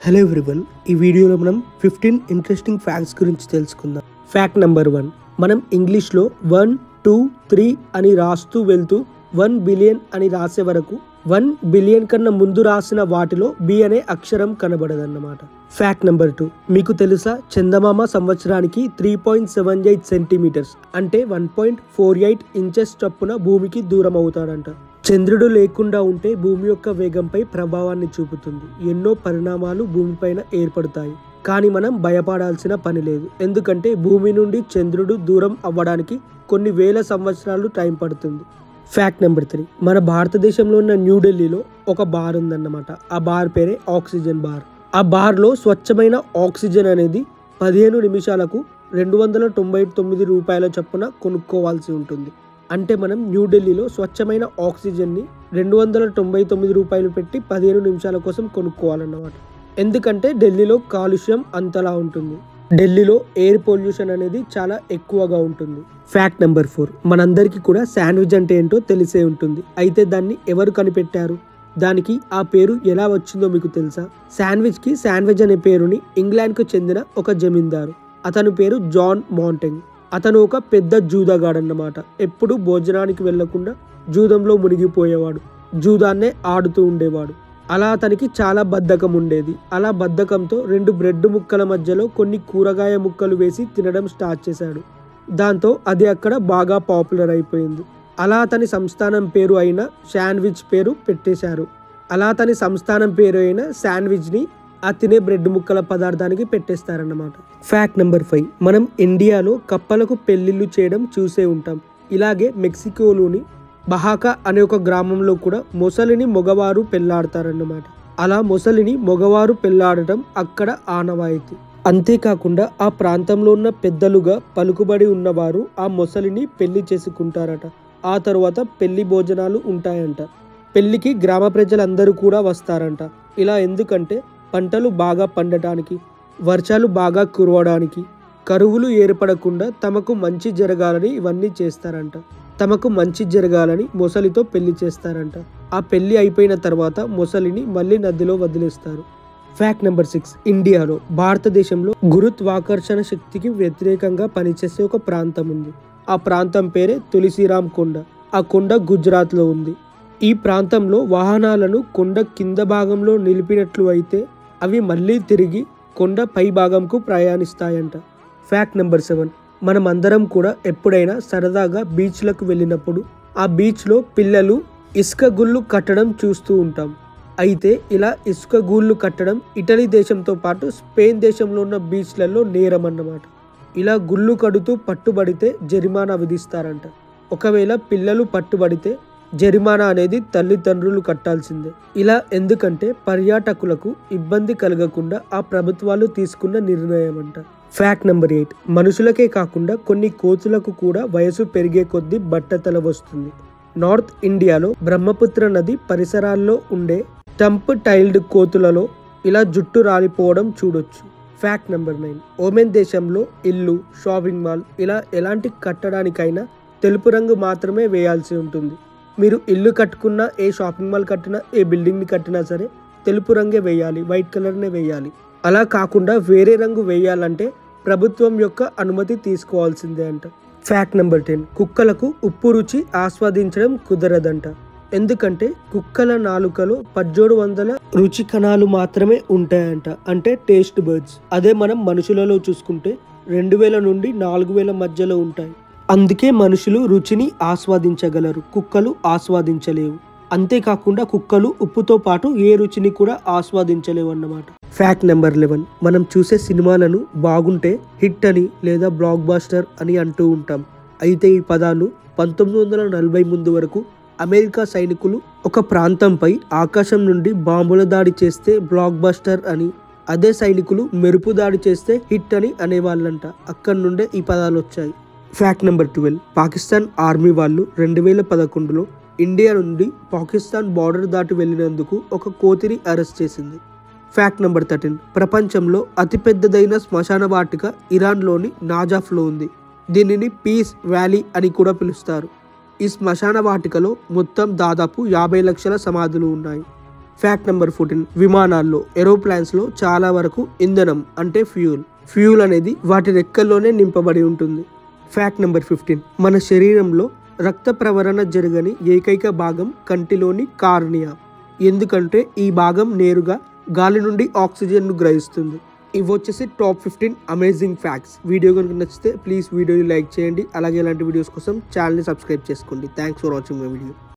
hello everyone ఈ వీడియోలో మనం ఫిఫ్టీన్ ఇంట్రెస్టింగ్ ఫ్యాక్ట్స్ గురించి తెలుసుకుందాం ఫ్యాక్ట్ నెంబర్ వన్ మనం ఇంగ్లీష్లో వన్ టూ త్రీ అని రాస్తూ వెళ్తూ వన్ బిలియన్ అని రాసే వరకు వన్ బిలియన్ కన్నా ముందు రాసిన వాటిలో బి అనే అక్షరం కనబడదన్నమాట ఫ్యాక్ట్ నెంబర్ టూ మీకు తెలుసా చందమామ సంవత్సరానికి three point seven eight centimetres అంటే one point four eight inches చొప్పున భూమికి దూరం అవుతాడంట చంద్రుడు లేకుండా ఉంటే భూమి యొక్క వేగంపై ప్రభావాన్ని చూపుతుంది ఎన్నో పరిణామాలు భూమిపైన ఏర్పడతాయి కానీ మనం భయపడాల్సిన పని లేదు ఎందుకంటే భూమి నుండి చంద్రుడు దూరం అవ్వడానికి కొన్ని వేల సంవత్సరాలు టైం పడుతుంది ఫ్యాక్ట్ నెంబర్ త్రీ మన భారతదేశంలో ఉన్న న్యూఢిల్లీలో ఒక బార్ ఉందన్నమాట ఆ బార్ పేరే ఆక్సిజన్ బార్ ఆ బార్లో స్వచ్ఛమైన ఆక్సిజన్ అనేది పదిహేను నిమిషాలకు రెండు వందల తొంభై తొమ్మిది రూపాయల చొప్పున కొనుక్కోవాల్సి ఉంటుంది అంటే మనం న్యూఢిల్లీలో స్వచ్ఛమైన ఆక్సిజన్ని రెండు వందల తొంభై తొమ్మిది రూపాయలు పెట్టి పదిహేను నిమిషాల కోసం కొనుక్కోవాలన్నమాట ఎందుకంటే ఢిల్లీలో కాలుష్యం అంతలా ఉంటుంది ఢిల్లీలో ఎయిర్ పొల్యూషన్ అనేది చాలా ఎక్కువగా ఉంటుంది ఫ్యాక్ట్ నెంబర్ ఫోర్ మనందరికీ కూడా శాండ్విచ్ అంటే ఏంటో తెలిసే ఉంటుంది అయితే దాన్ని ఎవరు కనిపెట్టారు దానికి ఆ పేరు ఎలా వచ్చిందో మీకు తెలుసా శాండ్విచ్ కి శాండ్విచ్ అనే పేరుని ఇంగ్లాండ్కు చెందిన ఒక జమీందారు అతని పేరు జాన్ మౌంటెంగ్ అతను ఒక పెద్ద జూదగాడన్నమాట ఎప్పుడు భోజనానికి వెళ్లకుండా జూదంలో మునిగిపోయేవాడు జూదాన్నే ఆడుతూ ఉండేవాడు అలా అతనికి చాలా బద్ధకం ఉండేది అలా బద్ధకంతో రెండు బ్రెడ్ ముక్కల మధ్యలో కొన్ని కూరగాయ ముక్కలు వేసి తినడం స్టార్ట్ చేశాడు దాంతో అది అక్కడ బాగా పాపులర్ అయిపోయింది అలా అతని సంస్థానం పేరు అయిన శాండ్విచ్ పేరు పెట్టేశారు అలా అతని సంస్థానం పేరు అయిన శాండ్విచ్ని ఆ తినే బ్రెడ్ ముక్కల పదార్థానికి పెట్టేస్తారన్నమాట ఫ్యాక్ట్ నెంబర్ ఫైవ్ మనం ఇండియాలో కప్పలకు పెళ్లిళ్ళు చేయడం చూసే ఉంటాం ఇలాగే మెక్సికోలోని బహాకా అనే ఒక గ్రామంలో కూడా మొసలిని మగవారు పెళ్లాడతారన్నమాట అలా మొసలిని మగవారు పెళ్లాడటం అక్కడ ఆనవాయితీ అంతేకాకుండా ఆ ప్రాంతంలో ఉన్న పెద్దలుగా పలుకుబడి ఉన్నవారు ఆ మొసలిని పెళ్లి చేసుకుంటారట ఆ తర్వాత పెళ్లి భోజనాలు ఉంటాయంట పెళ్లికి గ్రామ ప్రజలందరూ కూడా వస్తారంట ఇలా ఎందుకంటే పంటలు బాగా పండటానికి వర్షాలు బాగా కురవడానికి కరువులు ఏర్పడకుండా తమకు మంచి జరగాలని ఇవన్నీ చేస్తారంట తమకు మంచి జరగాలని మొసలితో పెళ్లి చేస్తారంట ఆ పెళ్లి అయిపోయిన తర్వాత మొసలిని మళ్ళీ నదిలో వదిలేస్తారు ఫ్యాక్ట్ నెంబర్ సిక్స్ ఇండియాలో భారతదేశంలో గురుత్వాకర్షణ శక్తికి వ్యతిరేకంగా పనిచేసే ఒక ప్రాంతం ఉంది ఆ ప్రాంతం పేరే తులసిరామ్ కొండ ఆ కొండ గుజరాత్లో ఉంది ఈ ప్రాంతంలో వాహనాలను కొండ కింద భాగంలో నిలిపినట్లు అయితే అవి మళ్ళీ తిరిగి కొండ పై భాగంకు ప్రయాణిస్తాయంట ఫ్యాక్ట్ నెంబర్ సెవెన్ మనం అందరం కూడా ఎప్పుడైనా సరదాగా బీచ్లకు వెళ్ళినప్పుడు ఆ బీచ్లో పిల్లలు ఇసుక గుళ్ళు కట్టడం చూస్తూ ఉంటాం అయితే ఇలా ఇసుక గూళ్ళు కట్టడం ఇటలీ దేశంతో పాటు స్పెయిన్ దేశంలో ఉన్న బీచ్లలో నేరం అన్నమాట ఇలా గుళ్ళు కడుతూ పట్టుబడితే జరిమానా విధిస్తారంట ఒకవేళ పిల్లలు పట్టుబడితే జరిమానా అనేది తల్లిదండ్రులు కట్టాల్సిందే ఇలా ఎందుకంటే పర్యాటకులకు ఇబ్బంది కలగకుండా ఆ ప్రభుత్వాలు తీసుకున్న నిర్ణయం అంట ఫ్యాక్ట్ నెంబర్ ఎయిట్ మనుషులకే కాకుండా కొన్ని కోతులకు కూడా వయసు పెరిగే కొద్దీ బట్టతల వస్తుంది నార్త్ ఇండియాలో బ్రహ్మపుత్ర నది పరిసరాల్లో ఉండే టంప్ టైల్డ్ కోతులలో ఇలా జుట్టు రాలిపోవడం చూడొచ్చు ఫ్యాక్ట్ నెంబర్ నైన్ ఓమెన్ దేశంలో ఇల్లు షాపింగ్ మాల్ ఇలా ఎలాంటి కట్టడానికైనా తెలుపు రంగు మాత్రమే వేయాల్సి ఉంటుంది మీరు ఇల్లు కట్టుకున్నా ఏ షాపింగ్ మాల్ కట్టినా ఏ బిల్డింగ్ని కట్టినా సరే తెలుపు రంగే వేయాలి వైట్ కలర్నే వేయాలి అలా కాకుండా వేరే రంగు వేయాలంటే ప్రభుత్వం యొక్క అనుమతి తీసుకోవాల్సిందే అంట ఫ్యాక్ట్ నెంబర్ టెన్ కుక్కలకు ఉప్పు రుచి ఆస్వాదించడం కుదరదంట ఎందుకంటే కుక్కల నాలుకలో పద్దెడు వందల రుచి కణాలు మాత్రమే ఉంటాయంట అంటే టేస్ట్ బర్డ్స్ అదే మనం మనుషులలో చూసుకుంటే రెండు వేల నుండి నాలుగు వేల మధ్యలో ఉంటాయి అందుకే మనుషులు రుచిని ఆస్వాదించగలరు కుక్కలు ఆస్వాదించలేవు అంతేకాకుండా కుక్కలు ఉప్పుతో పాటు ఏ రుచిని కూడా ఆస్వాదించలేవు అన్నమాట ఫ్యాక్ట్ నెంబర్ లెవెన్ మనం చూసే సినిమాలను బాగుంటే హిట్ అని లేదా బ్లాక్ బాస్టర్ అని అంటూ ఉంటాం అయితే ఈ పదాలు పంతొమ్మిది వందల నలభై ముందు వరకు అమెరికా సైనికులు ఒక ప్రాంతంపై ఆకాశం నుండి బాంబుల దాడి చేస్తే బ్లాక్ బస్టర్ అని అదే సైనికులు మెరుపు దాడి చేస్తే హిట్ అని అనేవాళ్ళంట అక్కడి నుండే ఈ పదాలు వచ్చాయి fact number twelve Pakistan army వాళ్ళు రెండు వేల పదకొండులో ఇండియా నుండి పాకిస్తాన్ బార్డర్ దాటి వెళ్ళినందుకు ఒక కోతిని అరెస్ట్ చేసింది ఫ్యాక్ట్ నెంబర్ థర్టీన్ ప్రపంచంలో అతిపెద్దదైన శ్మశాన వాటిక ఇరాన్లోని నాజాఫ్లో ఉంది దీనిని పీస్ వ్యాలీ అని కూడా పిలుస్తారు ఈ శ్మశాన వాటికలో మొత్తం దాదాపు యాభై లక్షల సమాధులు ఉన్నాయి ఫ్యాక్ట్ నెంబర్ ఫోర్టీన్ విమానాల్లో ఏరోప్లాన్స్లో చాలా వరకు ఇంధనం అంటే ఫ్యూల్ ఫ్యూల్ అనేది వాటి రెక్కల్లోనే నింపబడి ఉంటుంది ఫ్యాక్ట్ నెంబర్ ఫిఫ్టీన్ మన శరీరంలో రక్త ప్రవరణ జరగని ఏకైక భాగం కంటిలోని కార్నియా ఎందుకంటే ఈ భాగం నేరుగా గాలి నుండి ఆక్సిజన్ను గ్రహిస్తుంది ఇవి వచ్చేసి top fifteen amazing facts video కనుక నచ్చితే ప్లీజ్ వీడియోని లైక్ చేయండి అలాగే ఇలాంటి వీడియోస్ కోసం ఛానల్ని సబ్స్క్రైబ్ చేసుకోండి thanks for watching my video